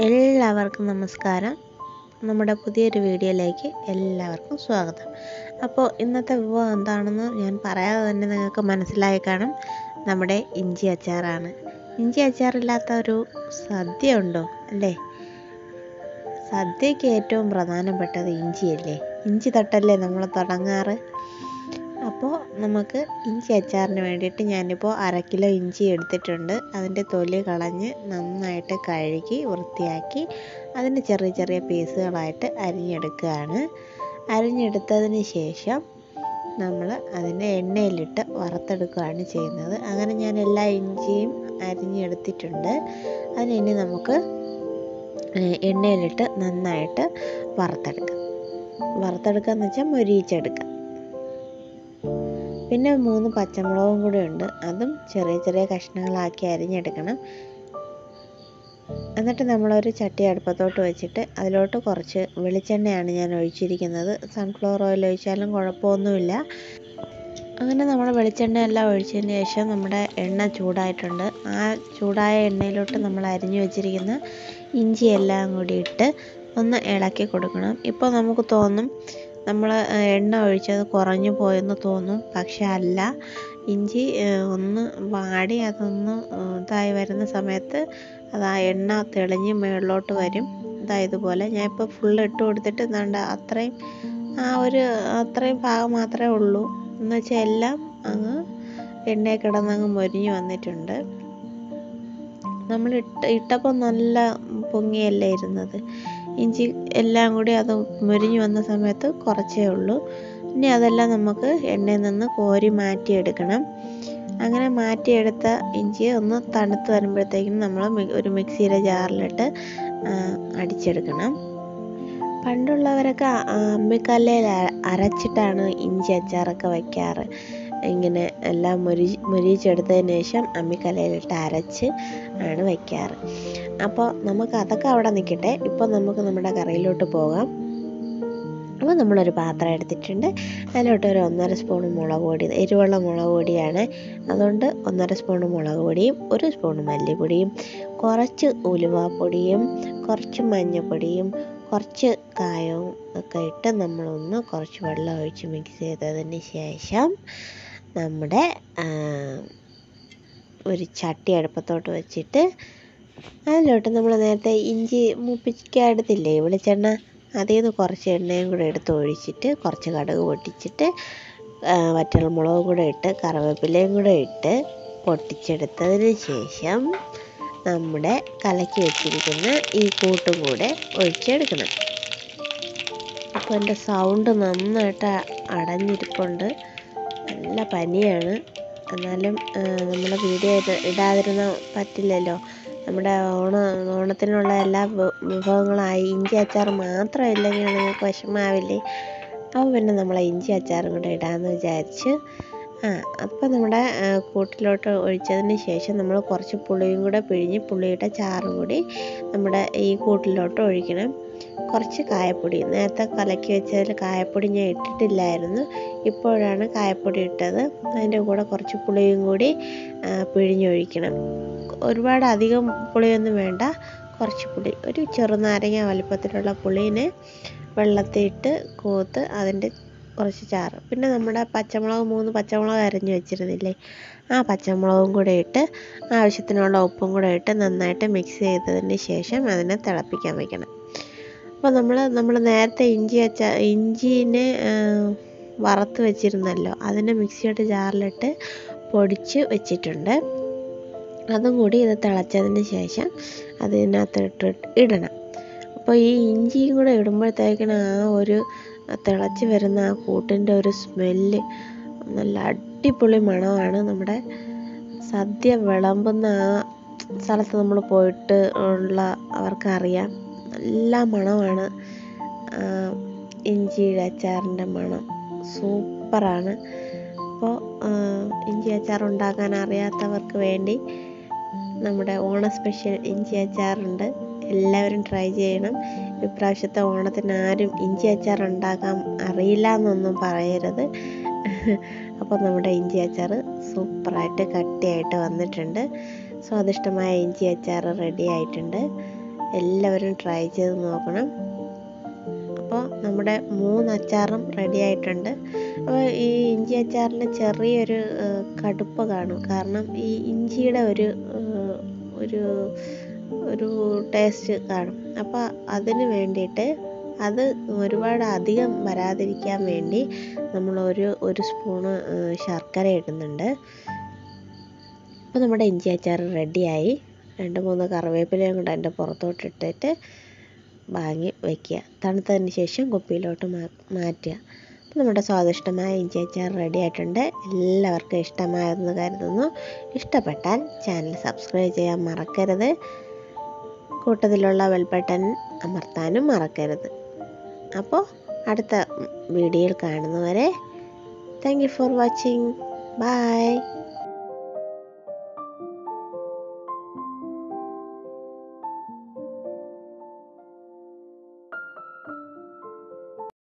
എല്ലാവർക്കും നമസ്കാരം നമ്മുടെ പുതിയൊരു വീഡിയോയിലേക്ക് എല്ലാവർക്കും സ്വാഗതം അപ്പോൾ ഇന്നത്തെ വിഭവം എന്താണെന്ന് ഞാൻ പറയാതെ തന്നെ നിങ്ങൾക്ക് മനസ്സിലായി കാണും നമ്മുടെ ഇഞ്ചി അച്ചാറാണ് ഇഞ്ചി അച്ചാറില്ലാത്ത ഒരു സദ്യ ഉണ്ടോ അല്ലേ സദ്യയ്ക്ക് ഏറ്റവും പ്രധാനപ്പെട്ടത് ഇഞ്ചിയല്ലേ ഇഞ്ചി തൊട്ടല്ലേ നമ്മൾ തുടങ്ങാറ് അപ്പോൾ നമുക്ക് ഇഞ്ചി അച്ചാറിന് വേണ്ടിയിട്ട് ഞാനിപ്പോൾ അര കിലോ ഇഞ്ചി എടുത്തിട്ടുണ്ട് അതിൻ്റെ തൊലി കളഞ്ഞ് നന്നായിട്ട് കഴുകി വൃത്തിയാക്കി അതിന് ചെറിയ ചെറിയ പീസുകളായിട്ട് അരിഞ്ഞെടുക്കുകയാണ് അരിഞ്ഞെടുത്തതിന് ശേഷം നമ്മൾ അതിനെ എണ്ണയിലിട്ട് വറുത്തെടുക്കുകയാണ് ചെയ്യുന്നത് അങ്ങനെ ഞാൻ എല്ലാ ഇഞ്ചിയും അരിഞ്ഞെടുത്തിട്ടുണ്ട് അതിനി നമുക്ക് എണ്ണയിലിട്ട് നന്നായിട്ട് വറുത്തെടുക്കാം വറുത്തെടുക്കുക എന്ന് വെച്ചാൽ മൊരിയിച്ചെടുക്കാം പിന്നെ മൂന്ന് പച്ചമുളകും കൂടെ ഉണ്ട് അതും ചെറിയ ചെറിയ കഷ്ണങ്ങളാക്കി അരിഞ്ഞെടുക്കണം എന്നിട്ട് നമ്മളൊരു ചട്ടി അടുപ്പത്തോട്ട് വെച്ചിട്ട് അതിലോട്ട് കുറച്ച് വെളിച്ചെണ്ണയാണ് ഞാൻ ഒഴിച്ചിരിക്കുന്നത് സൺഫ്ലവർ ഓയിൽ ഒഴിച്ചാലും കുഴപ്പമൊന്നുമില്ല അങ്ങനെ നമ്മൾ വെളിച്ചെണ്ണ എല്ലാം ഒഴിച്ചതിന് ശേഷം നമ്മുടെ എണ്ണ ചൂടായിട്ടുണ്ട് ആ ചൂടായ എണ്ണയിലോട്ട് നമ്മൾ അരിഞ്ഞു വെച്ചിരിക്കുന്ന ഇഞ്ചി എല്ലാം കൂടി ഇട്ട് ഒന്ന് ഇളക്കി കൊടുക്കണം ഇപ്പോൾ നമുക്ക് തോന്നും നമ്മൾ എണ്ണ ഒഴിച്ചത് കുറഞ്ഞു പോയെന്ന് തോന്നും പക്ഷെ അല്ല ഇഞ്ചി ഒന്ന് വാടി അതൊന്ന് ഇതായി വരുന്ന സമയത്ത് അത് ആ എണ്ണ തെളിഞ്ഞ് മുകളിലോട്ട് വരും ഇതാ ഇതുപോലെ ഞാൻ ഇപ്പോൾ ഫുൾ ഇട്ട് കൊടുത്തിട്ട് എന്താണ്ട് അത്രയും ആ ഒരു അത്രയും ഭാഗം മാത്രമേ ഉള്ളൂ എന്ന് വെച്ചാൽ എല്ലാം അങ്ങ് എണ്ണയിൽ കിടന്നങ്ങ് മൊരിഞ്ഞ് വന്നിട്ടുണ്ട് നമ്മൾ ഇട്ട് ഇട്ടപ്പോൾ നല്ല പൊങ്ങിയല്ലേ ഇരുന്നത് ഇഞ്ചി എല്ലാം കൂടി അത് മുരിഞ്ഞു വന്ന സമയത്ത് കുറച്ചേ ഉള്ളൂ ഇനി അതെല്ലാം നമുക്ക് എണ്ണയിൽ നിന്ന് കോരി മാറ്റിയെടുക്കണം അങ്ങനെ മാറ്റിയെടുത്ത ഇഞ്ചി ഒന്ന് തണുത്ത് വരുമ്പോഴത്തേക്കും നമ്മൾ ഒരു മിക്സിയിലെ ജാറിലിട്ട് അടിച്ചെടുക്കണം പണ്ടുള്ളവരൊക്കെ അമ്മിക്കല്ലയിൽ അരച്ചിട്ടാണ് ഇഞ്ചി അച്ചാറൊക്കെ വയ്ക്കാറ് ഇങ്ങനെ എല്ലാം മുരി മുരിച്ചെടുത്തതിന് ശേഷം അമ്മിക്കലയിലിട്ട് അരച്ച് ആണ് വയ്ക്കാറ് അപ്പോൾ നമുക്ക് അതൊക്കെ അവിടെ നിൽക്കട്ടെ ഇപ്പോൾ നമുക്ക് നമ്മുടെ കറിയിലോട്ട് പോകാം അപ്പോൾ നമ്മളൊരു പാത്രം എടുത്തിട്ടുണ്ട് അതിലോട്ട് ഒരു ഒന്നര സ്പൂൺ മുളക് പൊടി എരിവുള്ള മുളക് പൊടിയാണ് അതുകൊണ്ട് ഒന്നര സ്പൂൺ മുളക് പൊടിയും ഒരു സ്പൂൺ മല്ലിപ്പൊടിയും കുറച്ച് ഉലുവാപ്പൊടിയും കുറച്ച് മഞ്ഞൾപ്പൊടിയും കുറച്ച് കായവും ഒക്കെ ഇട്ട് നമ്മളൊന്ന് കുറച്ച് വെള്ളം ഒഴിച്ച് മിക്സ് ചെയ്തതിന് ശേഷം നമ്മുടെ ഒരു ചട്ടി അടുപ്പത്തോട്ട് വെച്ചിട്ട് അതിലോട്ട് നമ്മൾ നേരത്തെ ഇഞ്ചി മൂപ്പിക്കാൻ എടുത്തില്ലേ വെളിച്ചെണ്ണ അതിൽ നിന്ന് കുറച്ച് എണ്ണയും കൂടെ എടുത്ത് ഒഴിച്ചിട്ട് കുറച്ച് കടുക് പൊട്ടിച്ചിട്ട് വറ്റൽമുളകും കൂടെ ഇട്ട് കറിവേപ്പിലയും കൂടെ ഇട്ട് പൊട്ടിച്ചെടുത്തതിന് ശേഷം നമ്മുടെ കലക്കി വെച്ചിരിക്കുന്ന ഈ കൂട്ടും കൂടെ ഒഴിച്ചെടുക്കണം അപ്പോൾ എൻ്റെ സൗണ്ട് നന്നായിട്ട് അടഞ്ഞിരിപ്പുണ്ട് നല്ല പനിയാണ് എന്നാലും നമ്മൾ വീഡിയോ ഇടാതിരുന്ന പറ്റില്ലല്ലോ നമ്മുടെ ഓണ ഓണത്തിനുള്ള എല്ലാ വിഭവങ്ങളായി ഇഞ്ചി അച്ചാർ മാത്രം ഇല്ലെങ്കിൽ നിങ്ങൾക്ക് വിഷമാവില്ലേ അപ്പോൾ പിന്നെ നമ്മൾ ഇഞ്ചി അച്ചാറും കൂടെ ഇടാമെന്ന് വിചാരിച്ച് ആ അപ്പോൾ നമ്മുടെ കൂട്ടിലോട്ട് ഒഴിച്ചതിന് ശേഷം നമ്മൾ കുറച്ച് പുളിയും കൂടെ പിഴിഞ്ഞ് പുളിയുടെ ചാറും കൂടി നമ്മുടെ ഈ കൂട്ടിലോട്ട് ഒഴിക്കണം കുറച്ച് കായപ്പൊടി നേരത്തെ കലക്കി വെച്ചതിൽ കായപ്പൊടി ഞാൻ ഇട്ടിട്ടില്ലായിരുന്നു ഇപ്പോഴാണ് കായപ്പൊടി ഇട്ടത് അതിൻ്റെ കൂടെ കുറച്ച് പുളിയും കൂടി പിഴിഞ്ഞൊഴിക്കണം ഒരുപാട് അധികം പുളിയൊന്നും വേണ്ട കുറച്ച് പുളി ഒരു ചെറുനാരങ്ങ വലുപ്പത്തിലുള്ള പുളീനെ വെള്ളത്തിൽ ഇട്ട് കൂത്ത് അതിൻ്റെ കുറച്ച് ചാറ് പിന്നെ നമ്മുടെ പച്ചമുളക് മൂന്ന് പച്ചമുളക് അരഞ്ഞു വെച്ചിരുന്നില്ലേ ആ പച്ചമുളകും കൂടെ ഇട്ട് ആവശ്യത്തിനുള്ള ഉപ്പും കൂടെ ഇട്ട് നന്നായിട്ട് മിക്സ് ചെയ്തതിന് ശേഷം അതിനെ തിളപ്പിക്കാൻ വയ്ക്കണം അപ്പോൾ നമ്മൾ നമ്മൾ നേരത്തെ ഇഞ്ചി വെച്ച ഇഞ്ചിനെ വറുത്ത് വെച്ചിരുന്നല്ലോ അതിനെ മിക്സിയുടെ ജാറിലിട്ട് പൊടിച്ച് വെച്ചിട്ടുണ്ട് അതും കൂടി ഇത് തിളച്ചതിന് ശേഷം അതിനകത്ത് ഇടണം അപ്പോൾ ഈ ഇഞ്ചിയും കൂടെ ഇടുമ്പോഴത്തേക്കിന് ആ ഒരു തിളച്ച് വരുന്ന ആ കൂട്ടിൻ്റെ ഒരു സ്മെല്ല് നല്ല അടിപൊളി മണമാണ് നമ്മുടെ സദ്യ വിളമ്പുന്ന ആ സ്ഥലത്ത് നമ്മൾ പോയിട്ട് ഉള്ള അവർക്കറിയാം നല്ല മണമാണ് ഇഞ്ചിയുടെ അച്ചാറിൻ്റെ മണം സൂപ്പറാണ് അപ്പോൾ ഇഞ്ചി അച്ചാർ ഉണ്ടാക്കാൻ അറിയാത്തവർക്ക് വേണ്ടി നമ്മുടെ ഓണ സ്പെഷ്യൽ ഇഞ്ചി അച്ചാറുണ്ട് എല്ലാവരും ട്രൈ ചെയ്യണം ഇപ്രാവശ്യത്തെ ഓണത്തിന് ആരും ഇഞ്ചി അച്ചാർ ഉണ്ടാക്കാൻ അറിയില്ല എന്നൊന്നും പറയരുത് അപ്പോൾ നമ്മുടെ ഇഞ്ചി അച്ചാർ സൂപ്പറായിട്ട് കട്ടിയായിട്ട് വന്നിട്ടുണ്ട് സ്വാദിഷ്ടമായ ഇഞ്ചി അച്ചാർ റെഡി ആയിട്ടുണ്ട് എല്ലാവരും ട്രൈ ചെയ്ത് നോക്കണം അപ്പോൾ നമ്മുടെ മൂന്ന് അച്ചാറും റെഡി ആയിട്ടുണ്ട് അപ്പോൾ ഈ ഇഞ്ചി അച്ചാറിന് ചെറിയൊരു ഏഹ്, കടുപ്പ് കാണും കാരണം ഈ ഇഞ്ചിയുടെ ഒരു ഏഹ്, ഒരു ഒരു ടേസ്റ്റ് കാണും അപ്പോൾ അതിന് വേണ്ടിയിട്ട് അത് ഒരുപാട് അധികം വരാതിരിക്കാൻ വേണ്ടി നമ്മൾ ഒരു ഒരു സ്പൂണ് ഏഹ്, ശർക്കര ഇടുന്നുണ്ട് അപ്പോൾ നമ്മുടെ ഇഞ്ചി അച്ചാർ റെഡിയായി രണ്ട് മൂന്ന് കറിവേപ്പിലയും കൂടെ അതിൻ്റെ പുറത്തോട്ട് ഇട്ടിട്ട് വാങ്ങി വയ്ക്കുക തണുത്തതിന് ശേഷം കുപ്പിയിലോട്ട് മാ മാറ്റുക അപ്പോൾ നമ്മുടെ സ്വാദിഷ്ടമായ ഇഞ്ചി അച്ചാർ റെഡി ആയിട്ടുണ്ട് എല്ലാവർക്കും ഇഷ്ടമായെന്ന് കരുതുന്നു ഇഷ്ടപ്പെട്ടാൽ ചാനൽ സബ്സ്ക്രൈബ് ചെയ്യാൻ മറക്കരുത് കൂട്ടത്തിലുള്ള ബെൽ ബട്ടൺ അമർത്താനും മറക്കരുത് അപ്പോൾ അടുത്ത വീഡിയോയിൽ കാണുന്നവരെ thank you for watching by